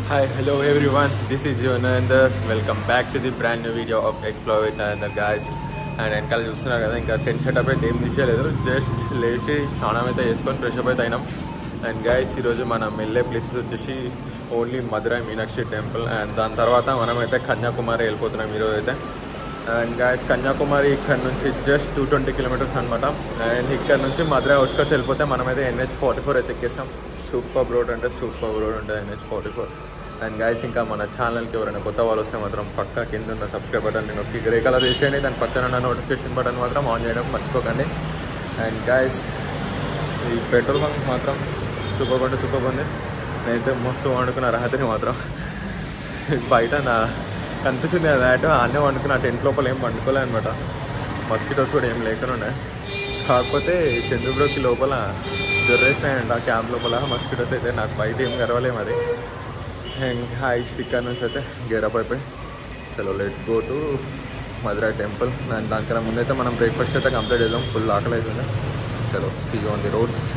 Hi, hello everyone. This is Yonandar. Welcome back to the brand new video of Explore with Anandar guys. And వెనకాల చూస్తున్నారు కదా ఇంకా tent setup అయితే ఏం తీసేయలేదు just లేచి స్నానం అయితే వేసుకొని ఫ్రెష్ అప్ అయితే అయినాం అండ్ గైస్ ఈరోజు మనం వెళ్ళే ప్లేసెస్ వచ్చేసి only Madurai Meenakshi temple and దాని తర్వాత మనం అయితే కన్యాకుమారి వెళ్ళిపోతున్నాం ఈరోజు అయితే అండ్ గాయస్ కన్యాకుమారి ఇక్కడ నుంచి జస్ట్ టూ ట్వంటీ కిలోమీటర్స్ అనమాట అండ్ ఇక్కడ నుంచి మధురై అవుట్స్కట్స్ వెళ్ళిపోతే మనమైతే ఎన్హెచ్ ఫార్టీ ఫోర్ అయితే ఎక్కేసాం సూపర్ రోడ్ అంటే సూపర్ రోడ్ ఉంటుంది NH forty four and guys ఇంకా మన ఛానల్కి ఎవరైనా కొత్త వాళ్ళు వస్తే మాత్రం పక్కా కింద ఉన్న సబ్స్క్రైబ్ బటన్ నొక్కి గ్రే కలర్ చేసేయండి దాని పక్కన ఉన్న నోటిఫికేషన్ బటన్ మాత్రం ఆన్ చేయడం మర్చిపోకండి అండ్ గాయస్ ఈ పెట్రోల్ బంక్ మాత్రం సూపర్ అంటే సూపర్ ఉంది నేనైతే మస్తు వండుకున్న రాత్రి మాత్రం బయట నా కనిపిస్తుంది కదా అటు ఆనే వండుకున్న టెంట్ లోపల ఏం వండుకోలే అనమాట మస్కిటోస్ కూడా ఏం లేకుండా కాకపోతే చంద్రబ్రోకి లోపల దొర్రేసినాయంట ఆ క్యాంప్ లోపల మస్కిటోస్ అయితే నాకు బయట ఏం గర్వలే మరి అండ్ ఐస్ ఇక్కడ నుంచి అయితే గేరప్ అయిపోయి చలో let's go to Madurai temple and దానికన్నా ముందైతే మనం బ్రేక్ఫాస్ట్ అయితే కంప్లీట్ చేద్దాం ఫుల్ ఆకలి అవుతుంది చలో see on the roads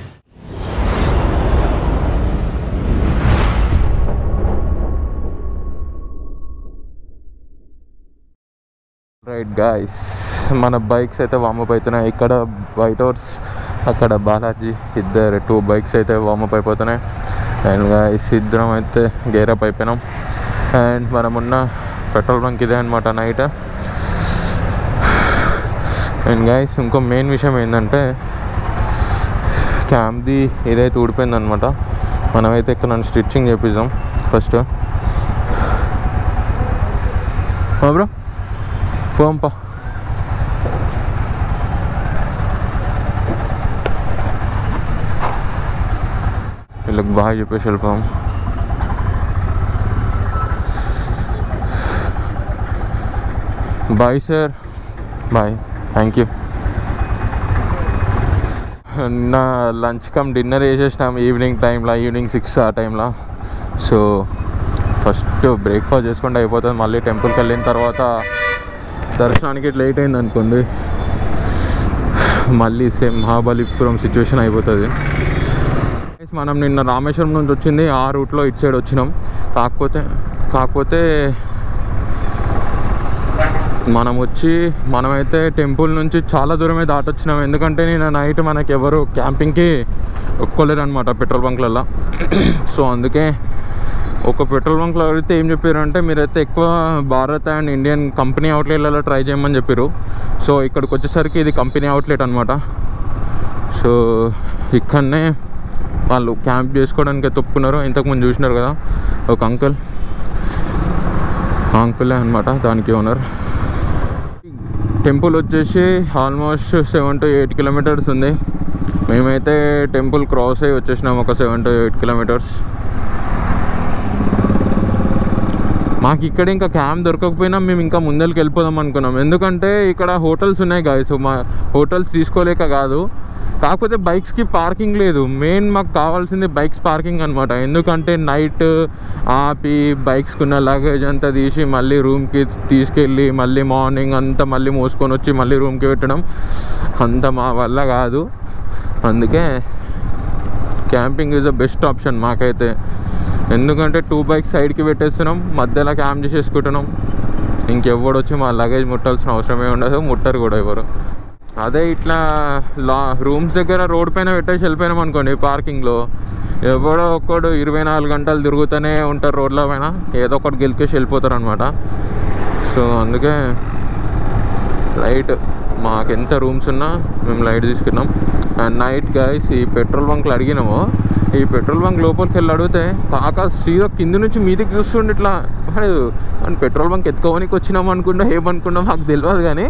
right guys మన బైక్స్ అయితే వామప్ అవుతున్నాయి ఇక్కడ వైట్ హౌస్ అక్కడ బాలాజీ ఇద్దరు టూ బైక్స్ అయితే వామప్ అయిపోతున్నాయి అండ్ గాయస్ ఇద్దరం అయితే గేరప్ అయిపోయినాం అండ్ మనమున్న పెట్రోల్ బంక్ ఇదే అనమాట నైట్ అండ్ గాయస్ ఇంకో మెయిన్ విషయం ఏంటంటే క్యామ్ది ఇదైతే ఊడిపోయింది అనమాట మనమైతే ఇక్కడ నన్ను స్టిచ్చింగ్ చేపిద్దాం ఫస్ట్ బ్రో పోంపా వీళ్ళకి బాగా చెప్పేసి వెళ్ళిపోం bye sir bye thank you నా లంచ్ కమ్ డిన్నర్ చేసేసినాం ఈవినింగ్ టైంలో ఈవినింగ్ సిక్స్ ఆ టైంలో సో ఫస్ట్ బ్రేక్ఫాస్ట్ చేసుకుంటే అయిపోతుంది మళ్ళీ టెంపుల్కి వెళ్ళిన తర్వాత దర్శనానికి లేట్ అయింది అనుకోండి మళ్ళీ సేమ్ మహాబలిపురం సిచ్యువేషన్ అయిపోతుంది మనం నిన్న రామేశ్వరం నుంచి వచ్చింది ఆ రూట్లో ఇటు సైడ్ వచ్చినాం కాకపోతే కాకపోతే మనం వచ్చి మనమైతే టెంపుల్ నుంచి చాలా దూరమే దాటొచ్చినాం ఎందుకంటే నిన్న నైట్ మనకి ఎవరు క్యాంపింగ్కి ఒప్పుకోలేరు అనమాట పెట్రోల్ బంక్లలో సో అందుకే ఒక పెట్రోల్ బంక్లో అడిగితే ఏం చెప్పారు అంటే మీరైతే ఎక్కువ భారత్ అండ్ ఇండియన్ కంపెనీ అవుట్లెట్లలో ట్రై చేయమని చెప్పారు సో ఇక్కడికి వచ్చేసరికి ఇది కంపెనీ అవుట్లెట్ అనమాట సో ఇక్కడనే వాళ్ళు క్యాంప్ చేసుకోవడానికి తొప్పుకున్నారు ఇంతకుముందు చూసినారు కదా ఒక అంకుల్ అంకులే అనమాట దానికి ఓనర్ టెంపుల్ వచ్చేసి almost seven to eight kilometres ఉంది మేమైతే టెంపుల్ క్రాస్ అయ్యి వచ్చేసినాం ఒక సెవెన్ టు ఎయిట్ కిలోమీటర్స్ మాకు ఇక్కడ ఇంకా క్యాంప్ దొరకకపోయినా మేము ఇంకా ముందరికి వెళ్ళిపోదాం అనుకున్నాం ఎందుకంటే ఇక్కడ హోటల్స్ ఉన్నాయి గాయస్ మా హోటల్స్ తీసుకోలేక కాదు కాకపోతే బైక్స్కి పార్కింగ్ లేదు మెయిన్ మాకు కావాల్సింది బైక్స్ పార్కింగ్ అనమాట ఎందుకంటే నైట్ ఆపి బైక్స్కి ఉన్న లగేజ్ అంతా తీసి మళ్ళీ రూమ్కి తీసుకెళ్ళి మళ్ళీ మార్నింగ్ అంతా మళ్ళీ మోసుకొని వచ్చి మళ్ళీ రూమ్కి పెట్టడం అంత మా వల్ల కాదు అందుకే camping is the best option మాకైతే ఎందుకంటే టూ బైక్స్ సైడ్కి పెట్టేస్తున్నాం మధ్యలో క్యాంప్ చేసేసుకుంటున్నాం ఇంకెవ్వడు వచ్చి మా లగేజ్ ముట్టాల్సిన అవసరమే ఉండదు ముట్టరు కూడా ఎవరు అదే ఇట్లా లా రూమ్స్ దగ్గర రోడ్ పైన పెట్టేసి వెళ్ళిపోయినాం అనుకోండి పార్కింగ్లో ఎవడో ఒక్కడు ఇరవై నాలుగు గంటలు తిరుగుతూనే ఉంటారు రోడ్ల పైన ఏదో ఒకటి గెలికేసి వెళ్ళిపోతారు అనమాట సో అందుకే లైట్ మాకు ఎంత రూమ్స్ ఉన్నా మేము లైట్ తీసుకున్నాం అండ్ నైట్ గైస్ ఈ పెట్రోల్ బంక్లు అడిగినాము ఈ పెట్రోల్ బంక్ లోపలికి వెళ్ళి అడిగితే కాక సీదా కింద నుంచి మీదకి చూస్తుండే ఇట్లా అండ్ పెట్రోల్ బంక్ ఎత్తుకోవడానికి వచ్చినాం అనుకున్నా ఏమనుకున్నా మాకు తెలియదు కానీ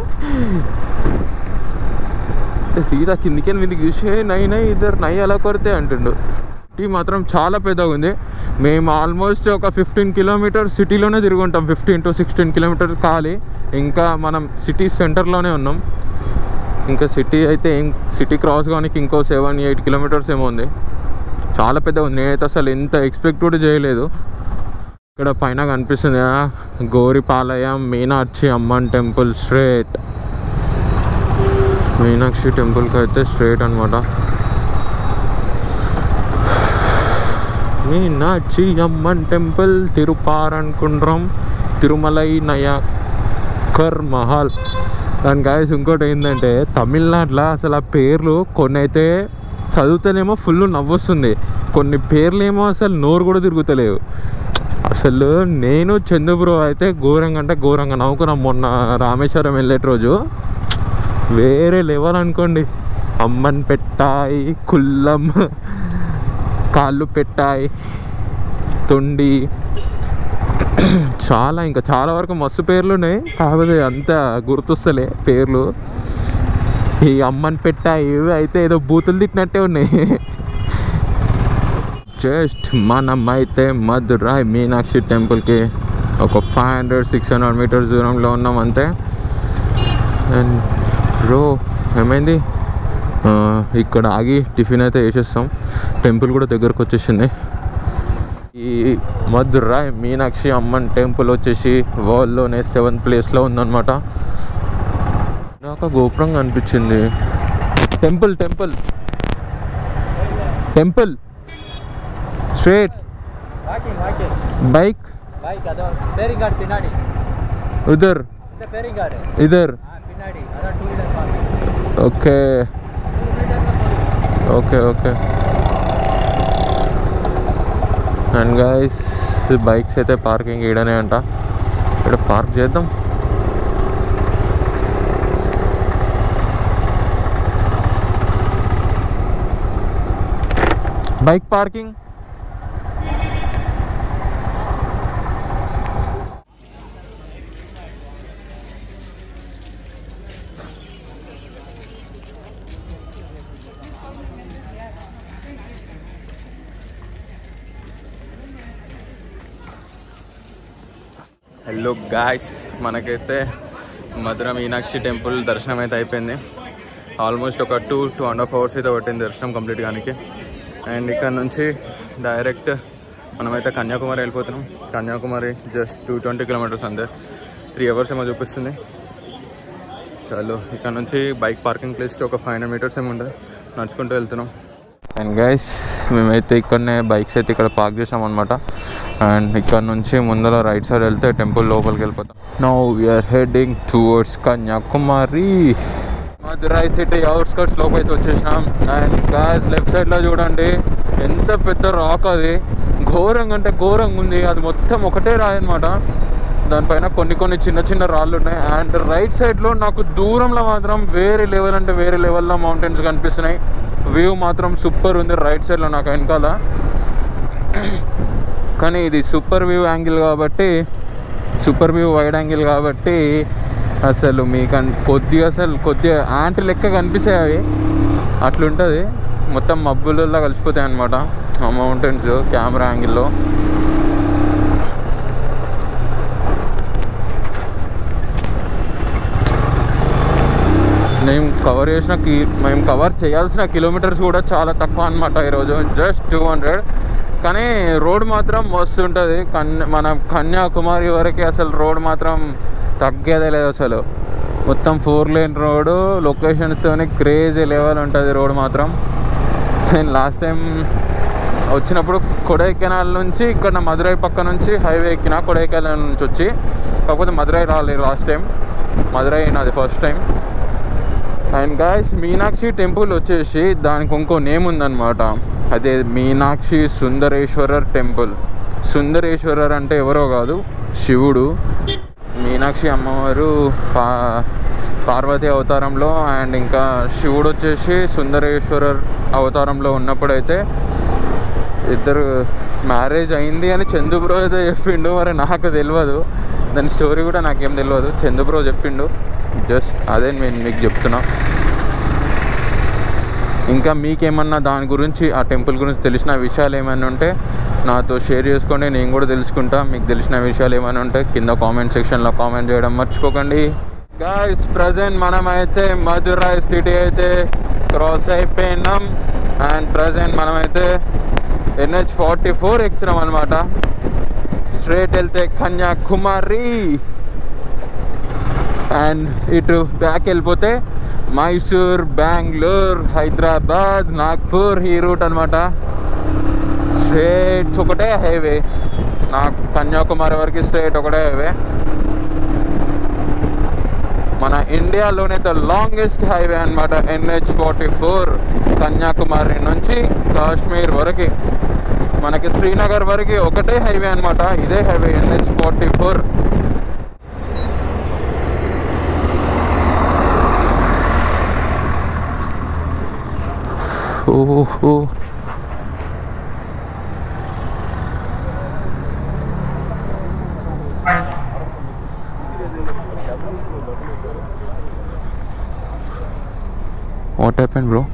సీదా కిందికి మీదకి చూసి నై నై ఇద్దరు నై ఎలా కొడితే అంటుండు సిటీ మాత్రం చాలా పెద్దగా ఉంది మేము ఆల్మోస్ట్ ఒక ఫిఫ్టీన్ కిలోమీటర్స్ సిటీలోనే తిరుగుంటాం ఫిఫ్టీన్ టు సిక్స్టీన్ కిలోమీటర్స్ ఖాళీ ఇంకా మనం సిటీ సెంటర్లోనే ఉన్నాం ఇంకా సిటీ అయితే ఏం సిటీ క్రాస్ కానికి ఇంకో సెవెన్ ఎయిట్ కిలోమీటర్స్ ఏమో ఉంది చాలా పెద్దగా ఉంది నేనైతే అసలు ఎంత ఎక్స్పెక్ట్ కూడా చేయలేదు ఇక్కడ పైన కనిపిస్తుంది కదా గోరిపాలయం మీనాక్షి అమ్మన్ టెంపుల్ స్ట్రేట్ మీనాక్షి టెంపుల్కి అయితే స్ట్రేట్ అనమాట మీనాక్షి అమ్మన్ టెంపుల్ తిరుపారన్కుండ్రం తిరుమలై నయాకర్ మహల్ దాని గాయస్ ఇంకోటి ఏంటంటే తమిళనాడులో అసలు ఆ పేర్లు కొన్ని అయితే చదువుతానేమో ఫుల్ నవ్వొస్తుంది కొన్ని పేర్లు ఏమో అసలు నోరు కూడా తిరుగుతలేవు అసలు నేను చంద్రబ్రో అయితే ఘోరంగా అంటే ఘోరంగా నవ్వుకున్నాం మొన్న రామేశ్వరం వెళ్ళే రోజు వేరే లెవెల్ అనుకోండి అమ్మన్ పెట్టాయి కుల్లం కాళ్ళు పెట్టాయి తొండి చాలా ఇంకా చాలా వరకు మస్తు పేర్లు ఉన్నాయి కాకపోతే అంత గుర్తొస్తలే పేర్లు ఈ అమ్మని పెట్టాయి ఇవి అయితే ఏదో బూతులు తిట్టినట్టే ఉన్నాయి జస్ట్ మనమైతే మధురాయ్ మీనాక్షి టెంపుల్కి ఒక five hundred six hundred metres దూరంలో ఉన్నాం అంతే అండ్ బ్రో ఏమైంది ఆ, ఇక్కడ ఆగి టిఫిన్ అయితే వేసేస్తాం టెంపుల్ కూడా దగ్గరకు వచ్చేసింది ఈ మధురాయ్ మీనాక్షి అమ్మన్ టెంపుల్ వచ్చేసి వరల్డ్లోనే సెవెంత్ ప్లేస్లో ఉందన్నమాట నాకు గోపురం కనిపించింది temple temple temple straight walking walking bike bike அதான் பேரிங் கார்டு பின்னாடி ఉదర్ இந்த பேரிங் கார்டு ఇదర్ ஆ பின்னாடி அதான் two wheeler parking okay okay okay and guys bikes అయితే పార్కింగ్ ఇడనే అంట ఇక్కడ పార్క్ చేద్దాం బైక్ పార్కింగ్ హలో గాయస్ మనకైతే మధుర మీనాక్షి టెంపుల్ దర్శనం అయితే అయిపోయింది ఆల్మోస్ట్ ఒక two two and half hours అయితే పట్టింది దర్శనం కంప్లీట్ కానికి అండ్ ఇక్కడ నుంచి డైరెక్ట్ మనమైతే కన్యాకుమారి వెళ్ళిపోతున్నాం Kanyakumari just two twenty kilometres అంతే త్రీ అవర్స్ ఏమో చూపిస్తుంది చలో ఇక్కడ నుంచి బైక్ పార్కింగ్ ప్లేస్కి ఒక ఫైవ్ హండ్రెడ్ మీటర్స్ ఏమి ఉండదు నడుచుకుంటూ వెళ్తున్నాం అండ్ గైస్ మేమైతే ఇక్కడనే బైక్స్ అయితే ఇక్కడ పార్క్ చేసాం అనమాట అండ్ ఇక్కడ నుంచి ముందర రైట్ సైడ్ వెళ్తే టెంపుల్ లోపలికి వెళ్ళిపోతాం no we're heading towards Kanyakumari Madurai city outskirts లోపు అయితే వచ్చేసినాం అండ్ గాయస్ లెఫ్ట్ సైడ్లో చూడండి ఎంత పెద్ద రాక్ అది ఘోరంగా అంటే ఘోరంగా ఉంది అది మొత్తం ఒకటే రాయి అనమాట దానిపైన కొన్ని కొన్ని చిన్న చిన్న రాళ్ళు ఉన్నాయి అండ్ రైట్ సైడ్లో నాకు దూరంలో మాత్రం వేరే లెవెల్ అంటే వేరే లెవెల్లో మౌంటైన్స్ కనిపిస్తున్నాయి వ్యూ మాత్రం సూపర్ ఉంది రైట్ సైడ్లో నాకు వెనకాల కానీ ఇది సూపర్ వ్యూ యాంగిల్ కాబట్టి సూపర్ వ్యూ వైడ్ యాంగిల్ కాబట్టి అసలు మీకు అన్- కొద్దిగా అసలు కొద్దిగా యాంటీ లెక్క కనిపిస్తాయి అవి అట్లుంటుంది మొత్తం మబ్బులలో కలిసిపోతాయి అనమాట ఆ మౌంటైన్స్ కెమెరా యాంగిల్లో మేము కవర్ చేసిన కి మేము కవర్ చేయాల్సిన కిలోమీటర్స్ కూడా చాలా తక్కువ అనమాట ఈరోజు జస్ట్ టూ హండ్రెడ్ కానీ రోడ్ మాత్రం మస్తు ఉంటుంది కన్య మన కన్యాకుమారి వరకు అసలు రోడ్ మాత్రం తగ్గేదే లేదు అసలు మొత్తం ఫోర్ లేన్ రోడ్ లొకేషన్స్తోనే క్రేజీ లెవెల్ ఉంటుంది రోడ్ మాత్రం నేను లాస్ట్ టైం వచ్చినప్పుడు కొడైకెనాల్ నుంచి ఇక్కడ మదురై పక్క నుంచి హైవే ఎక్కిన కొడైకెనాల్ నుంచి వచ్చి కాకపోతే మదురై రాలేదు లాస్ట్ టైం మదురై నాది first time and guys Meenakshi temple వచ్చేసి దానికి ఇంకో నేమ్ ఉందన్నమాట అదే మీనాక్షి సుందరేశ్వరర్ టెంపుల్ సుందరేశ్వరర్ అంటే ఎవరో కాదు శివుడు మీనాక్షి అమ్మవారు పా పార్వతి అవతారంలో అండ్ ఇంకా శివుడు వచ్చేసి సుందరేశ్వరర్ అవతారంలో ఉన్నప్పుడైతే ఇద్దరు మ్యారేజ్ అయింది అని చందుబ్రో అయితే చెప్పిండు మరి నాకు తెలియదు దాని స్టోరీ కూడా నాకేం తెలియదు చందుబ్రో చెప్పిండు జస్ట్ అదే నేను మీకు చెప్తున్నా ఇంకా మీకేమన్నా దాని గురించి ఆ టెంపుల్ గురించి తెలిసిన విషయాలు ఏమైనా ఉంటే నాతో షేర్ చేసుకోండి నేను కూడా తెలుసుకుంటా మీకు తెలిసిన విషయాలు ఏమైనా ఉంటే కింద కామెంట్ సెక్షన్లో కామెంట్ చేయడం మర్చిపోకండి గాయస్ ప్రజెంట్ మనమైతే మధురై సిటీ అయితే క్రాస్ అయిపోయినాం అండ్ ప్రజెంట్ మనమైతే ఎన్హెచ్ ఫార్టీ ఫోర్ ఎక్కుతున్నాం అనమాట స్ట్రేట్ వెళ్తే కన్యాకుమారి అండ్ ఇటు బ్యాక్ వెళ్ళిపోతే మైసూర్ బెంగళూరు హైదరాబాద్ నాగ్పూర్ ఈ రూట్ అనమాట స్ట్రేట్ ఒకటే హైవే నాకు కన్యాకుమారి వరకు స్ట్రేట్ ఒకటే హైవే మన ఇండియాలోనే ద లాంగెస్ట్ హైవే అనమాట ఎన్హెచ్ ఫార్టీ ఫోర్ కన్యాకుమారి నుంచి కాశ్మీర్ వరకు మనకి శ్రీనగర్ వరకు ఒకటే హైవే అనమాట ఇదే హైవే ఎన్హెచ్ ఫార్టీ ఫోర్ ఓహో వాట్ హ్యాపెన్ బ్రో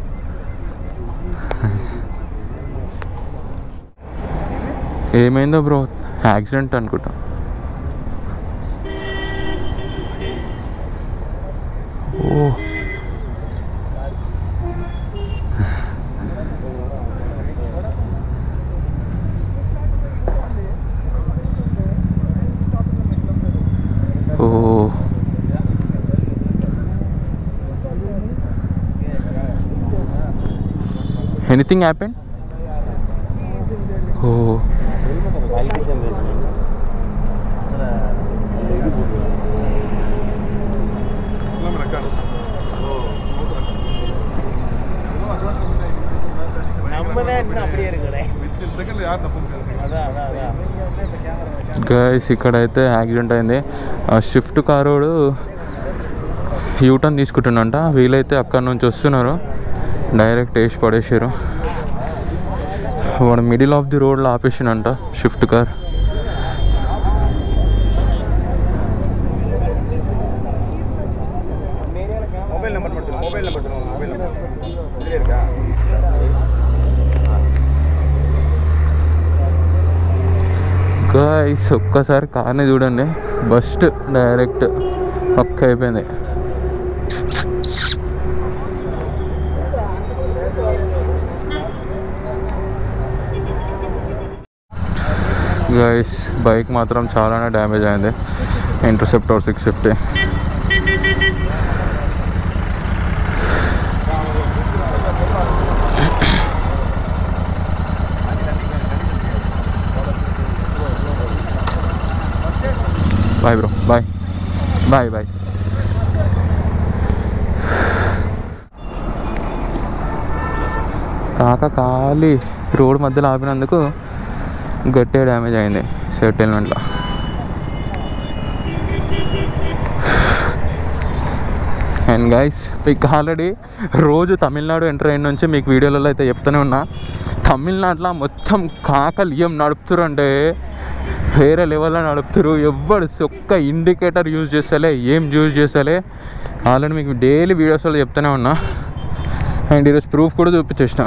ఏమైందో బ్రో యాక్సిడెంట్ అనుకుంటా ఓ ఓ ఎనీథింగ్ హ్యాపెన్ ఓ நம்மதான் இன்னும் அப்படியே இருக்குடே அதான் அதான் அதான் గైస్ ఇక్కడైతే యాక్సిడెంట్ అయింది ఆ షిఫ్ట్ కారోడు యూటర్న్ తీసుకుంటుండంట వీలైతే అక్కడ నుంచి వస్తున్నారు డైరెక్ట్ వేసి పడేసారు వాడు మిడిల్ ఆఫ్ ది రోడ్లో ఆపేసిండంట షిఫ్ట్ కార్ ಮೊಬೈಲ್ ನಂಬರ್ ಮಾಡ್ತೀನಿ ಮೊಬೈಲ್ ನಂಬರ್ ಮೊಬೈಲ್ ನಂಬರ್ ಇಲ್ಲೇ இருக்கா గైస్ ఒక్కసారి కార్ని చూడండి బస్ట్ డైరెక్ట్ పక్క అయిపోయింది గైస్ బైక్ మాత్రం చాలానే డ్యామేజ్ అయింది interceptor six fifty bye bro bye bye bye కాక ఖాళీ రోడ్ మధ్యలో ఆపినందుకు గట్టిగా డ్యామేజ్ అయింది సెటిల్మెంట్లో అండ్ గైస్ మీకు ఆల్రెడీ రోజు తమిళనాడు ఎంటర్ అయిన నుంచి మీకు వీడియోలలో అయితే చెప్తూనే ఉన్నా తమిళనాడులో మొత్తం కాకలియం నడుపుతారు అంటే వేరే లెవెల్లో నడుపుతారు ఎవ్వడు ఒక్క ఇండికేటర్ యూజ్ చేస్తలే ఏం యూజ్ చేస్తలే ఆల్రెడీ మీకు డైలీ వీడియోస్లో చెప్తూనే ఉన్నా అండ్ ఈరోజు ప్రూఫ్ కూడా చూపించేసిన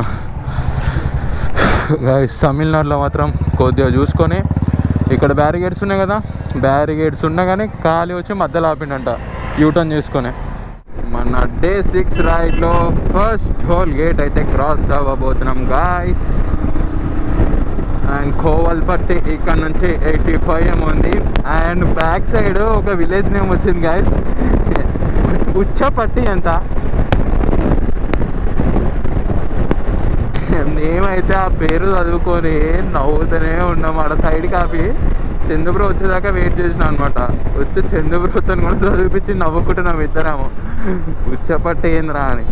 గైస్ తమిళనాడులో మాత్రం కొద్దిగా చూసుకొని ఇక్కడ బ్యారిగేడ్స్ ఉన్నాయి కదా బ్యారిగేడ్స్ ఉన్నా కానీ ఖాళీ వచ్చి మధ్యలో ఆపిండంట యూటర్న్ చేసుకొని మన డే సిక్స్ రైడ్లో ఫస్ట్ హోల్ గేట్ అయితే క్రాస్ అవ్వబోతున్నాం గాయస్ అండ్ కోవల్పట్టి ఇక్కడ నుంచి ఎయిటీ ఫైవ్ ఏమో ఉంది అండ్ బ్యాక్ సైడ్ ఒక విలేజ్ నేమ్ వచ్చింది గాయస్ ఉచ్చపట్టి ఎంత మేమైతే ఆ పేరు చదువుకొని నవ్వుతూనే ఉన్నాం ఆడ సైడ్ కాపి చంద్రబ్రో వచ్చేదాకా వెయిట్ చేసిన అనమాట వచ్చి చంద్రబ్రోతో కూడా చదివిపించి నవ్వుకుంటున్నాం ఇద్దరాము ఉచ్చపట్టి ఏంద్రా అని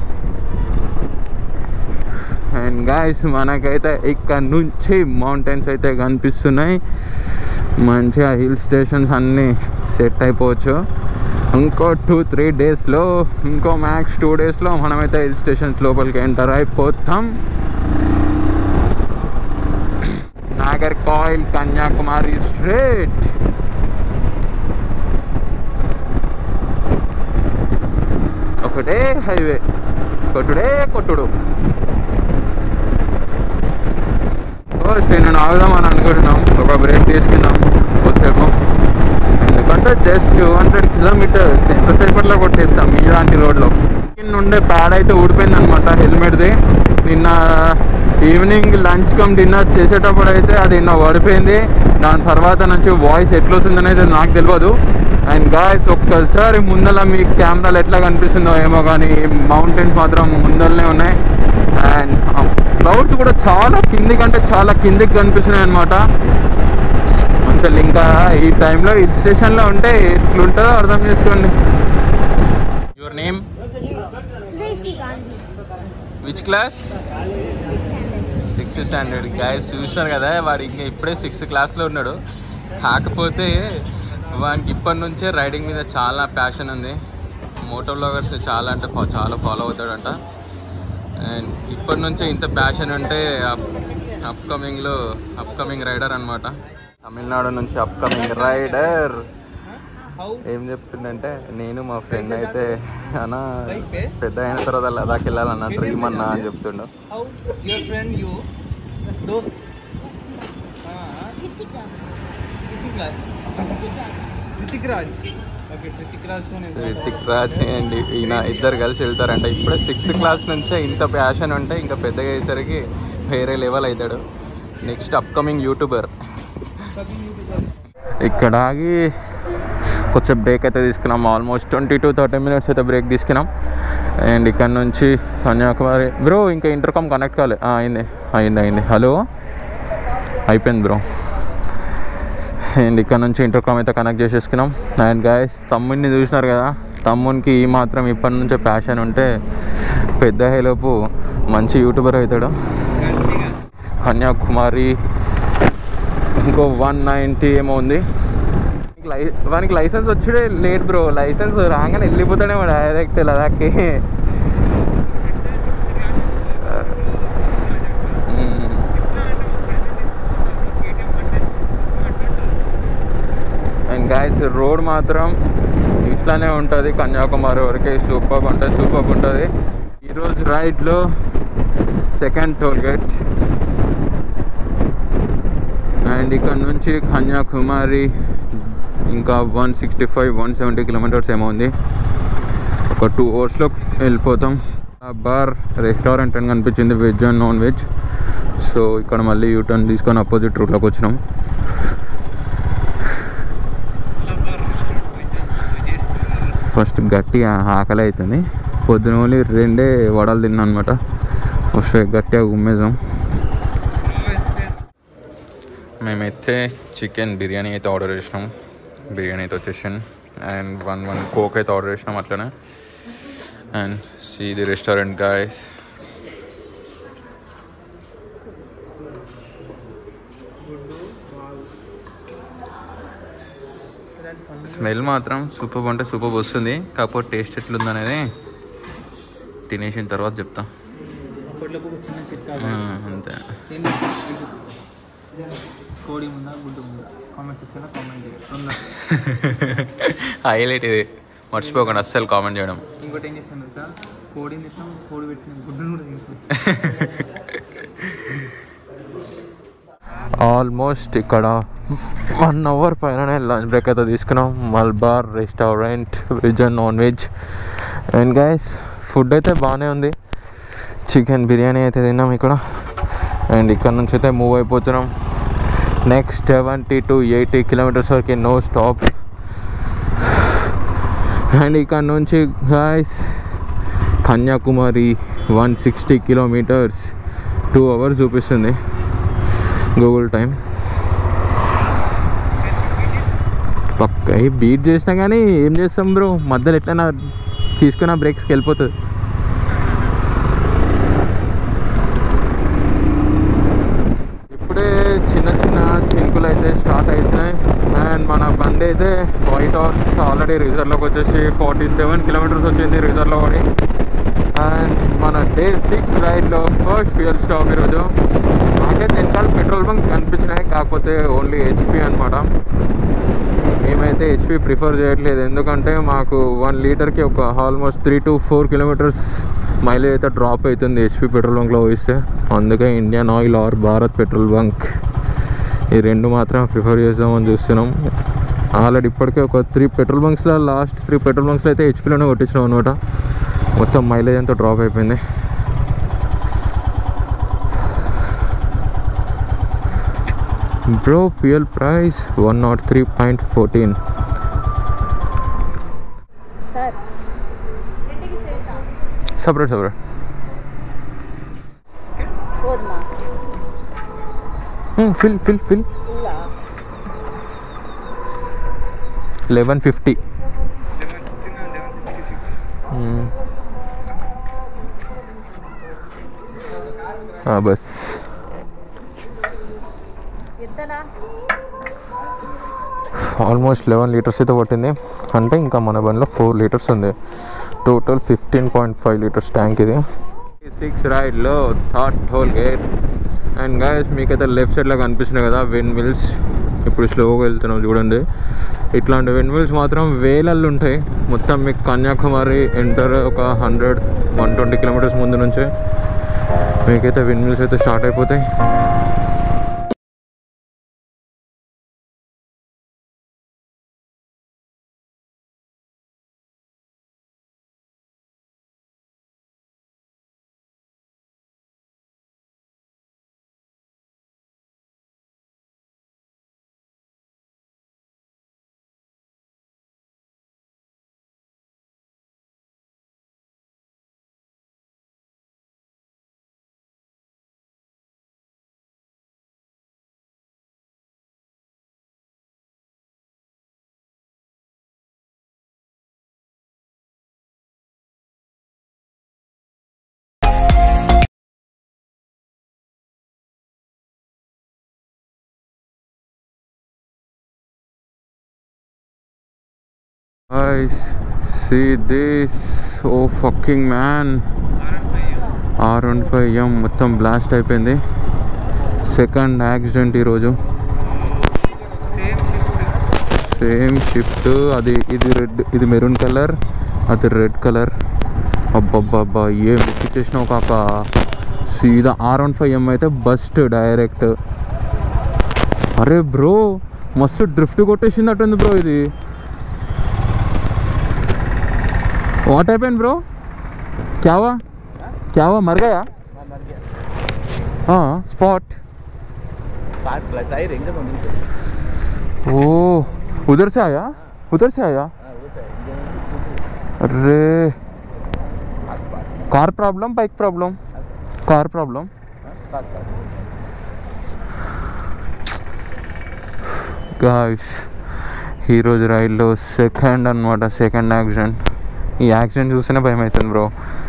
అండ్ గాయస్ మనకైతే ఇక్కడ నుంచి మౌంటైన్స్ అయితే కనిపిస్తున్నాయి మంచిగా హిల్ స్టేషన్స్ అన్నీ సెట్ అయిపోవచ్చు ఇంకో టూ త్రీ డేస్లో ఇంకో మ్యాక్స్ టూ డేస్లో మనమైతే హిల్ స్టేషన్స్ లోపలికి ఎంటర్ అయిపోతాం నాగర్ కాయిల్ కన్యాకుమారి స్ట్రేట్ ఒకటే హైవే కొట్టుడే కొట్టుడు ఫస్ట్ నేను ఆగుదామని అనుకుంటున్నాం ఒక బ్రేక్ తీసుకుందాం కొద్దిసేపు ఎందుకంటే జస్ట్ టూ హండ్రెడ్ కిలోమీటర్స్ ఎంతసేపట్లో కొట్టేస్తాం ఇలాంటి రోడ్లో నుండే ప్యాడ్ అయితే ఊడిపోయింది అనమాట హెల్మెట్ది నిన్న ఈవినింగ్ లంచ్ కమ్ డిన్నర్ చేసేటప్పుడు అయితే అది నిన్న పడిపోయింది దాని తర్వాత నుంచి వాయిస్ ఎట్లా వస్తుందని అయితే నాకు తెలియదు అండ్ గాయస్ ఒక్కసారి ముందల మీ కెమెరాలు ఎట్లా కనిపిస్తుందో ఏమో కానీ మౌంటైన్స్ మాత్రం ముందరనే ఉన్నాయి అండ్ క్లౌడ్స్ కూడా చాలా కింది కంటే చాలా కిందికి కనిపిస్తున్నాయి అనమాట అసలు ఇంకా ఈ టైంలో హిల్ స్టేషన్లో ఉంటే ఎట్లుంటుందో అర్థం చేసుకోండి your name Tracy Gandhi. Which class sixth standard guys చూసినారు కదా వాడు ఇంకా ఇప్పుడే సిక్స్త్ క్లాస్లో ఉన్నాడు కాకపోతే వానికి ఇప్పటి నుంచే రైడింగ్ మీద చాలా ప్యాషన్ ఉంది మోటో బ్లాగర్స్ చాలా అంటే ఫా- చాలా ఫాలో అవుతాడంట అండ్ ఇప్పటి నుంచే ఇంత ప్యాషన్ ఉంటే అప్కమింగ్లో అప్కమింగ్ రైడర్ అనమాట తమిళనాడు నుంచి అప్కమింగ్ రైడర్ ఏం చెప్తుండంటే నేను మా ఫ్రెండ్ అయితే అన్న పెద్ద అయిన తర్వాత లదాఖ్ వెళ్ళాలన్న డ్రీమ్ అన్న అని చెప్తుండు How your friend you, dost? Ah, Kritik Raj. Kritik Raj. Kritik Raj. Okay, Kritik Raj తో నేను రితిక్ రాజ్ అండ్ ఈయన ఇద్దరు కలిసి వెళ్తారంట ఇప్పుడే సిక్స్త్ క్లాస్ నుంచే ఇంత ప్యాషన్ ఉంటే ఇంకా పెద్దగా అయ్యేసరికి వేరే లెవెల్ అవుతాడు next upcoming YouTuber Fucking YouTuber. ఇక్కడ ఆగి కొంచెం బ్రేక్ అయితే తీసుకున్నాం almost twenty to thirty minutes అయితే బ్రేక్ తీసుకున్నాం అండ్ ఇక్కడ నుంచి కన్యాకుమారి బ్రో ఇంకా ఇంటర్కామ్ కనెక్ట్ కాలే ఆ, అయింది అయింది అయింది హలో అయిపోయింది బ్రో అండ్ ఇక్కడ నుంచి ఇంటర్కామ్ అయితే కనెక్ట్ చేసేసుకున్నాం అండ్ గాయస్ తమ్ముడిని చూసినారు కదా తమ్మునికి ఈ మాత్రం ఇప్పటి నుంచే ప్యాషన్ ఉంటే పెద్ద అయ్యేలోపు మంచి యూట్యూబర్ అవుతాడు కన్యాకుమారి ఇంకో వన్ నైంటీ ఏమో ఉంది లై వానికి లైసెన్స్ వచ్చుడే లేట్ బ్రో లైసెన్స్ రాగానే వెళ్ళిపోతాడేమో డైరెక్ట్ లదాఖ్కి అండ్ గాయస్ రోడ్ మాత్రం ఇట్లానే ఉంటుంది కన్యాకుమారి వరకు సూపర్ ఉంటుంది సూపర్ ఉంటుంది ఈరోజు రైడ్లో సెకండ్ టోల్ గేట్ అండ్ ఇక్కడ నుంచి కన్యాకుమారి ఇంకా one sixty five one seventy kilometres ఏమో ఉంది ఒక టూ అవర్స్లో వెళ్ళిపోతాం ఆ బార్ రెస్టారెంట్ అని కనిపించింది veg and non veg so ఇక్కడ మళ్ళీ యూటర్న్ తీసుకొని అపోజిట్ రూట్లోకి వచ్చినాం ఫస్ట్ గట్టి ఆకలి అవుతుంది పొద్దున ఓన్లీ రెండే వడలు తిన్నా అనమాట ఫస్ట్ గట్టిగా గుమ్మేసాం మేమైతే చికెన్ బిర్యానీ అయితే ఆర్డర్ చేసినాం బిర్యానీ అయితే వచ్చేసాను అండ్ వన్ వన్ కోక్ అయితే ఆర్డర్ చేసినాం అట్లనే and see the restaurant guys smell మాత్రం సూపర్ అంటే సూపర్ వస్తుంది కాకపోతే టేస్ట్ ఎట్లుందనేది తినేసిన తర్వాత చెప్తా అప్పట్లోపు ఒక చిన్న చిట్కా ఆ, అంతే ఏంది? కోడి ఉందా గుడ్డు ఉందా కామెంట్ సెక్షన్లో కామెంట్ చేయండి తొందర హైలైట్ ఇది మర్చిపోకుండా అస్సలు కామెంట్ చేయడం ఇంకోటి ఏం చేస్తాను తెలుసా కోడిని తింటాం కోడి పెట్టిన గుడ్డును కూడా తింటాం ఆల్మోస్ట్ ఇక్కడ వన్ అవర్ పైననే లంచ్ బ్రేక్ అయితే తీసుకున్నాం Malabar restaurant veg and non veg and guys food అయితే బాగానే ఉంది చికెన్ బిర్యానీ అయితే తిన్నాం ఇక్కడ అండ్ ఇక్కడ నుంచి అయితే మూవ్ అయిపోతున్నాం next seventy to eighty kilometres వరకు నో స్టాప్ అండ్ ఇక్కడ నుంచి guys Kanyakumari one sixty kilometres two hours చూపిస్తుంది గూగుల్ టైం పక్క బీట్ చేసినా కానీ ఏం చేస్తాం బ్రో మధ్యలో ఎట్లైనా తీసుకున్న బ్రేక్స్కి వెళ్ళిపోతుంది ఇప్పుడే చిన్న చిన్న చినుకులు అయితే స్టార్ట్ అవుతున్నాయి అండ్ మన బండి అయితే వైట్ హౌస్ ఆల్రెడీ రిజర్వ్లోకి వచ్చేసి ఫార్టీ సెవెన్ కిలోమీటర్స్ వచ్చింది రిజర్వ్లో పడి అండ్ మన డే సిక్స్ రైడ్లో ఫస్ట్ ఫ్యూయల్ స్టాప్ ఈరోజు నాకైతే వెనకాల పెట్రోల్ బంక్స్ కనిపించినాయి కాకపోతే ఓన్లీ హెచ్పి అనమాట మేమైతే హెచ్పి ప్రిఫర్ చేయట్లేదు ఎందుకంటే మాకు వన్ లీటర్కి ఒక almost three to four kilometres mileage అయితే డ్రాప్ అవుతుంది హెచ్పి పెట్రోల్ బంక్లో పోయిస్తే అందుకే Indian oil or Bharat petrol bunk ఈ రెండు మాత్రం ప్రిఫర్ చేద్దామని చూస్తున్నాం ఆల్రెడీ ఇప్పటికే ఒక త్రీ పెట్రోల్ బంక్స్లో లాస్ట్ త్రీ పెట్రోల్ బంక్స్లో అయితే హెచ్పిలోనే కొట్టించినాం అనమాట మొత్తం మైలేజ్ అంతా డ్రాప్ అయిపోయింది bro fuel price one nought three point fourteen sir separate separate ఓ fill fill fill eleven fifty బస్ ఆల్మోస్ట్ లెవెన్ లీటర్స్ అయితే పట్టింది అంటే ఇంకా మన బండిలో ఫోర్ లీటర్స్ ఉంది total fifteen point five litres tank ఇది సిక్స్ రైడ్లో third toll gate and guys మీకైతే లెఫ్ట్ సైడ్లో కనిపిస్తున్నాయి కదా విండ్ మిల్స్ ఇప్పుడు స్లోగా వెళ్తున్నాం చూడండి ఇట్లాంటి విండ్ మిల్స్ మాత్రం వేలల్లో ఉంటాయి మొత్తం మీకు కన్యాకుమారి ఎంటర్ ఒక హండ్రెడ్ వన్ ట్వంటీ కిలోమీటర్స్ ముందు నుంచే మీకైతే విండ్ మిల్స్ అయితే స్టార్ట్ అయిపోతాయి Guys, see this. Oh fucking man. R one five M మొత్తం బ్లాస్ట్ అయిపోయింది సెకండ్ యాక్సిడెంట్ ఈరోజు సేమ్ షిఫ్ట్ అది ఇది రెడ్ ఇది మెరూన్ కలర్ అది రెడ్ కలర్ అబ్బబ్బబ్బా ఏం ఎక్కిచ్చేసినావు కాక సీదా ఆర్ వన్ ఫైవ్ ఎం అయితే బస్ట్ డైరెక్ట్ అరే బ్రో మస్తు డ్రిఫ్ట్ కొట్టేసింది అట్టుంది బ్రో ఇది వాట్ హ్యాపెన్ బ్రో क्या हुआ क्या हुआ मर गया हाँ स्पॉट टायर इंजन होने ओ उधर से आया उधर से आया अरे car problem bike problem car problem guys ఈరోజు రైడ్లో సెకండ్ అనమాట సెకండ్ యాక్సిడెంట్ ఈ యాక్సిడెంట్ చూస్తేనే భయం అవుతుంది బ్రో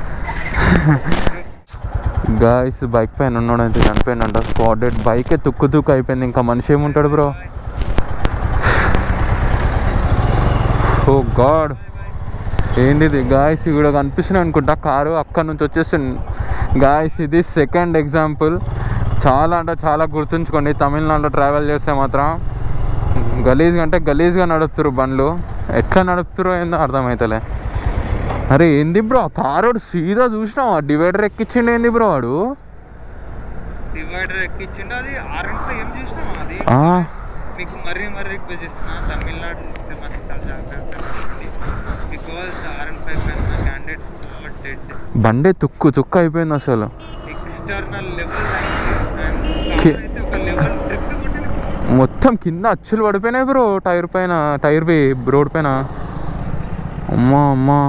గాయస్ బైక్ పైన ఉన్నాడు అయితే చనిపోయినంట స్పాటెడ్ బైకే తుక్కు తుక్కు అయిపోయింది ఇంకా మనిషి ఏముంటాడు బ్రో ఓ గాడ్ ఏంటిది గాయస్ ఇక్కడ కనిపిస్తున్నాయి అనుకుంటా కారు అక్కడ నుంచి వచ్చేస్తుంది గాయస్ ఇది సెకండ్ ఎగ్జాంపుల్ చాలా అంటే చాలా గుర్తుంచుకోండి తమిళనాడులో ట్రావెల్ చేస్తే మాత్రం గలీజ్గా అంటే గలీజ్గా నడుపుతారు బండ్లు ఎట్లా నడుపుతారో ఏందో అర్థమవుతలే అరే ఏంది బ్రో ఆ కారోడు సీదా చూసినావా డివైడర్ ఎక్కించిండు ఏంది బ్రో వాడు డివైడర్ ఎక్కించిండు అది ఆర్ అండ్ ఫైవ్ ఏం చూసినావా అది ఆ, మీకు మరీ మరీ రిక్వెస్ట్ చేస్తున్నా తమిళనాడు నుంచి మన చాలా జాగ్రత్త బికాస్ ఆర్ అండ్ ఫైవ్ పైన క్యాండిడేట్ డెడ్ బండే తుక్కు తుక్కు అయిపోయింది అసలు ఎక్స్టర్నల్ లెవెల్ అండ్ కి- అయితే ఒక లెవెల్ ట్రిప్ కొట్టింది మొత్తం కింద అచ్చులు పడిపోయినాయి బ్రో టైర్ పైన టైర్ పై రోడ్ పైన అమ్మా అమ్మా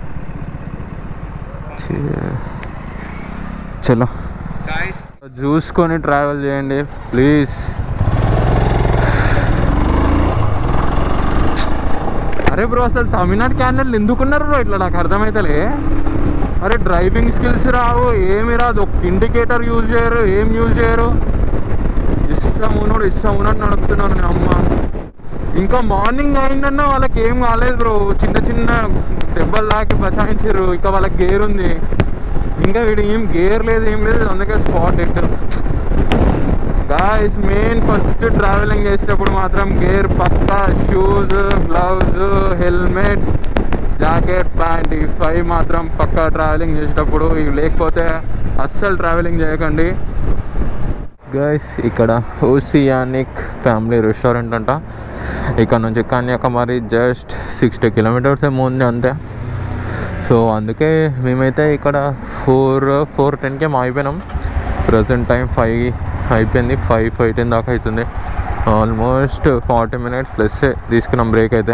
ఛీ. చలో గాయస్ చూసుకొని ట్రావెల్ చేయండి ప్లీజ్ అరే బ్రో అసలు తమిళనాడు క్యాండిడేట్లు ఎందుకున్నారు బ్రో ఇట్లా నాకు అర్థమవుతలే అరే డ్రైవింగ్ స్కిల్స్ రావు ఏమి రాదు ఒక ఇండికేటర్ యూజ్ చేయరు ఏం యూజ్ చేయరు ఇష్టం ఉన్నోడు ఇష్టం ఉన్నట్టు నడుపుతున్నారు నేను అమ్మ ఇంకా మార్నింగ్ అయిందన్నా వాళ్ళకి ఏం కాలేదు బ్రో చిన్న చిన్న దెబ్బలు దాకి బచాయించారు ఇంకా వాళ్ళకి గేర్ ఉంది ఇంకా వీడు ఏం గేర్ లేదు ఏం లేదు అందుకే spot at guys main first travelling చేసేటప్పుడు మాత్రం గేర్ పక్కా shoes gloves helmet jacket pant ఈ ఫైవ్ మాత్రం పక్కా ట్రావెలింగ్ చేసేటప్పుడు ఇవి లేకపోతే అస్సలు ట్రావెలింగ్ చేయకండి గైస్ ఇక్కడ ఓసియానిక్ ఫ్యామిలీ రెస్టారెంట్ అంట ఇక్కడ నుంచి కన్యాకుమారి జస్ట్ సిక్స్టీ కిలోమీటర్స్ ఏమో ఉంది అంతే సో అందుకే మేమైతే ఇక్కడ ఫోర్ ఫోర్ టెన్కి ఏమో అయిపోయినాం ప్రజెంట్ టైం ఫైవ్ అయిపోయింది ఫైవ్ ఫైవ్ టెన్ దాకా అవుతుంది ఆల్మోస్ట్ ఫార్టీ మినిట్స్ ప్లస్ తీసుకున్నాం బ్రేక్ అయితే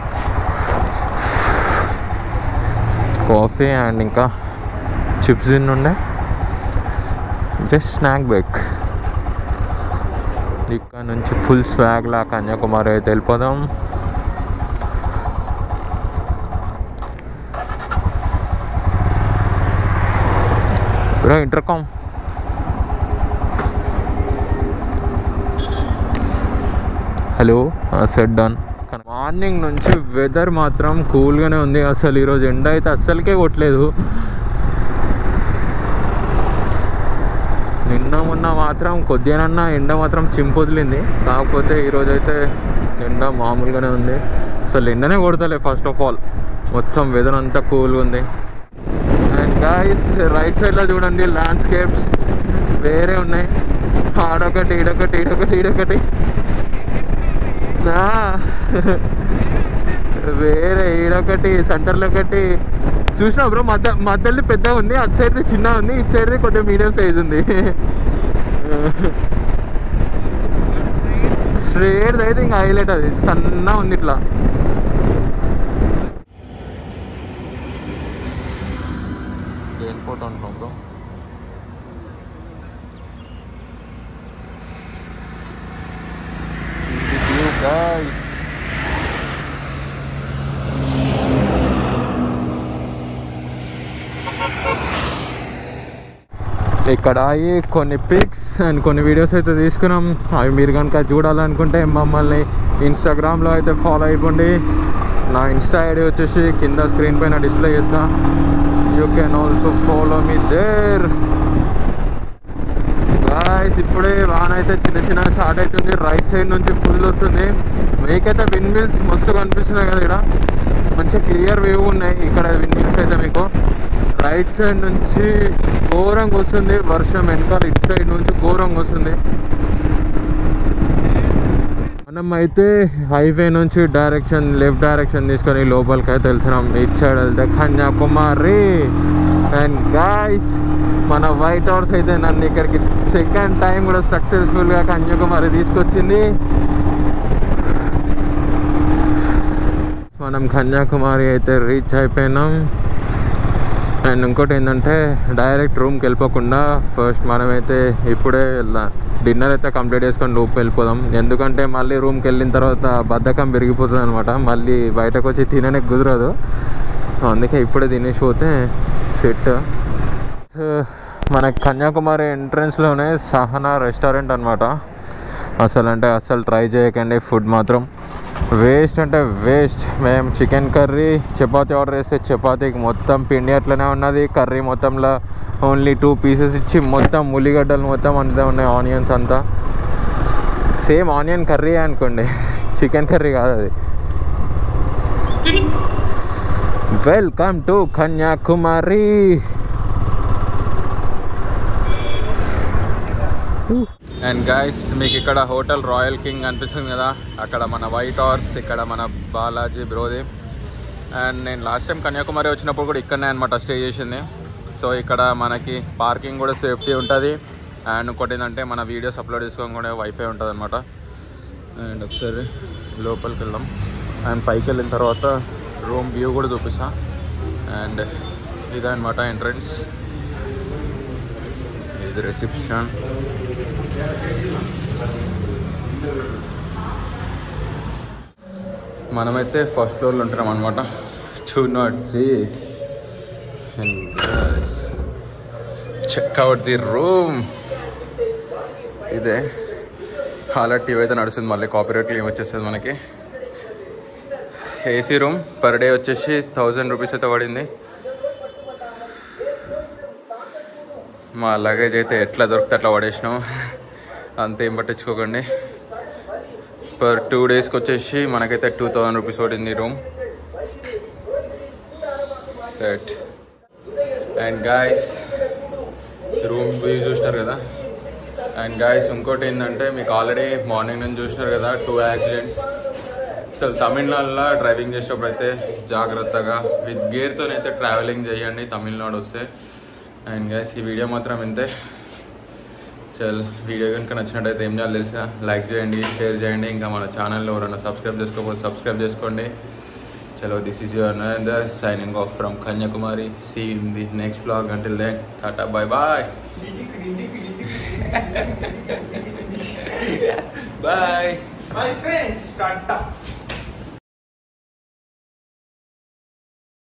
కాఫీ అండ్ ఇంకా చిప్స్ తిన్నుండే జస్ట్ స్నాక్ బ్రేక్ ఇక్కడ నుంచి ఫుల్ స్వాగ్ లా కన్యాకుమారి అయితే వెళ్ళిపోదాం bro intercom hello set done morning నుంచి వెదర్ మాత్రం కూల్గానే ఉంది అసలు ఈరోజు ఎండ అయితే అస్సలకే కొట్టలేదు నిన్న మొన్న మాత్రం కొద్దిగానన్నా ఎండ మాత్రం చింపొదిలింది కాకపోతే ఈరోజు అయితే ఎండ మామూలుగానే ఉంది అసలు ఎండనే కొడతలే ఫస్ట్ ఆఫ్ ఆల్ మొత్తం వెదర్ అంతా కూల్గా ఉంది అండ్ గాయస్ రైట్ సైడ్లో చూడండి ల్యాండ్స్కేప్స్ వేరే ఉన్నాయి ఆడొకటి ఈడొకటి ఈడొకటి ఈడొకటి నా వేరే ఈడొకటి సెంటర్లో ఒకటి చూసినా బ్రో మధ్య మధ్యలో పెద్దగా ఉంది అటు సైడ్ది చిన్నగా ఉంది ఇటు సైడ్ది కొంచెం మీడియం సైజ్ ఉంది స్ట్రేట్ అయితే ఇంకా హైలైట్ అది సన్నగా ఉంది ఇట్లా దేని ఫోటో అంటున్నాం బ్రో వ్యూ guys ఇక్కడ అయి కొన్ని పిక్స్ అండ్ కొన్ని వీడియోస్ అయితే తీసుకున్నాం అవి మీరు కనుక చూడాలనుకుంటే మమ్మల్ని ఇన్స్టాగ్రామ్లో అయితే ఫాలో అయిపోండి నా ఇన్స్టా ఐడి వచ్చేసి కింద స్క్రీన్ పైన డిస్ప్లే చేస్తా you can also follow me there guys ఇప్పుడే వాన అయితే చిన్న చిన్న స్టార్ట్ అవుతుంది రైట్ సైడ్ నుంచి ఫుల్ వస్తుంది మీకైతే విన్ మిల్స్ మస్తు కనిపిస్తున్నాయి కదా ఇక్కడ మంచి క్లియర్ వ్యూ ఉన్నాయి ఇక్కడ విన్ మిల్స్ అయితే మీకు రైట్ సైడ్ నుంచి ఘోరంగా వస్తుంది వర్షం వెనకాల ఇటు సైడ్ నుంచి ఘోరంగా వస్తుంది మనం అయితే హైవే నుంచి డైరెక్షన్ లెఫ్ట్ డైరెక్షన్ తీసుకొని లోపలికి అయితే వెళ్తున్నాం ఇటు సైడ్ వెళ్తే కన్యాకుమారి అండ్ గాయస్ మన వైట్ హౌస్ అయితే నన్ను ఇక్కడికి సెకండ్ టైం కూడా సక్సెస్ఫుల్గా కన్యాకుమారి తీసుకొచ్చింది మనం కన్యాకుమారి అయితే రీచ్ అయిపోయినాం అండ్ ఇంకోటి ఏంటంటే డైరెక్ట్ రూమ్కి వెళ్ళిపోకుండా ఫస్ట్ మనమైతే ఇప్పుడే డిన్నర్ అయితే కంప్లీట్ చేసుకొని రూమ్కి వెళ్ళిపోదాం ఎందుకంటే మళ్ళీ రూమ్కి వెళ్ళిన తర్వాత బద్ధకం పెరిగిపోతుంది అనమాట మళ్ళీ బయటకు వచ్చి తిననే కుదరదు సో అందుకే ఇప్పుడే తినేసి పోతే సెట్ మన కన్యాకుమారి ఎంట్రన్స్లోనే సహనా రెస్టారెంట్ అనమాట అసలు అంటే అసలు ట్రై చేయకండి ఫుడ్ మాత్రం వేస్ట్ అంటే వేస్ట్ మేము చికెన్ కర్రీ చపాతీ ఆర్డర్ చేస్తే చపాతీకి మొత్తం పిండి అట్లనే ఉన్నది కర్రీ మొత్తంలో ఓన్లీ టూ పీసెస్ ఇచ్చి మొత్తం ఉల్లిగడ్డలు మొత్తం అంతే ఉన్నాయి ఆనియన్స్ అంతా సేమ్ ఆనియన్ కర్రీ అనుకోండి చికెన్ కర్రీ కాదు అది welcome to Kanyakumari and guys మీకు ఇక్కడ హోటల్ రాయల్ కింగ్ అనిపిస్తుంది కదా అక్కడ మన వైట్ హార్స్ ఇక్కడ మన బాలాజీ బ్రోది అండ్ నేను లాస్ట్ టైం కన్యాకుమారి వచ్చినప్పుడు కూడా ఇక్కడనే అనమాట స్టే చేసింది సో ఇక్కడ మనకి పార్కింగ్ కూడా సేఫ్టీ ఉంటుంది అండ్ ఇంకోటి ఏంటంటే మన వీడియోస్ అప్లోడ్ చేసుకోవడం కూడా వైఫై ఉంటుంది అనమాట అండ్ ఒకసారి లోపలికి వెళ్దాం అండ్ పైకి వెళ్ళిన తర్వాత రూమ్ వ్యూ కూడా చూపిస్తా అండ్ ఇదన్నమాట ఎంట్రన్స్ ఇది రిసెప్షన్ మనమైతే ఫస్ట్ ఫ్లోర్లో ఉంటున్నాం అనమాట two nought three check out the room ఇదే హాలర్ టీవీ అయితే నడుస్తుంది మళ్ళీ కాపీరైట్ క్లెయిమ్ వచ్చేస్తుంది మనకి ఏసీ రూమ్ పర్ డే వచ్చేసి థౌజండ్ రూపీస్ అయితే పడింది మా లగేజ్ అయితే ఎట్లా దొరికితే అట్లా పడేసినాం అంతేం పట్టించుకోకండి పర్ టూ డేస్కి వచ్చేసి మనకైతే టూ థౌజండ్ రూపీస్ పడింది room set and guys room view చూసినారు కదా అండ్ గాయస్ ఇంకోటి ఏంటంటే మీకు ఆల్రెడీ మార్నింగ్ నుంచి చూసినారు కదా టూ యాక్సిడెంట్స్ అసలు తమిళనాడులో డ్రైవింగ్ చేసేటప్పుడు అయితే జాగ్రత్తగా విత్ గేర్తోనైతే ట్రావెలింగ్ చేయండి తమిళనాడు వస్తే అండ్ గైస్ ఈ వీడియో మాత్రం ఇంతే చల్ వీడియో కనుక నచ్చినట్టయితే ఏం చేయాలి తెలుసా లైక్ చేయండి షేర్ చేయండి ఇంకా మన ఛానల్లో ఎవరైనా సబ్స్క్రైబ్ చేసుకోకపోతే సబ్స్క్రైబ్ చేసుకోండి చలో this is your Narender signing off from Kanyakumari see in the next blog until then tata bye bye bye My friends, Tata.